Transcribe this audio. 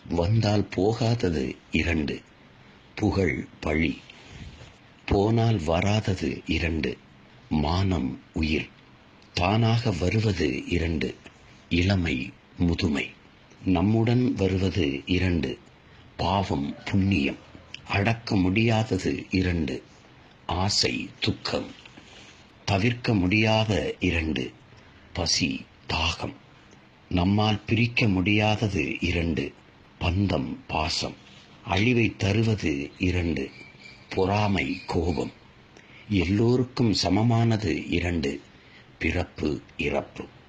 வந்தால் போகாதது இரண்டு புகழ் பழி போனால் வராதது இரண்டு மானம் உயிர் தானாக வருவது இரண்டு இளமை முதுமை நம்முடன் வருவது இரண்டு பாவம் புண்ணியம் அடக்க முடியாதது இரண்டு ஆசை துக்கம் தவிர்க்க முடியாத இரண்டு பசி தாகம் நம்மால் பிரிக்க முடியாதது இரண்டு பந்தம் பாசம் அழிவை தருவது இரண்டு பொறாமை கோபம் எல்லோருக்கும் சமமானது இரண்டு பிறப்பு இறப்பு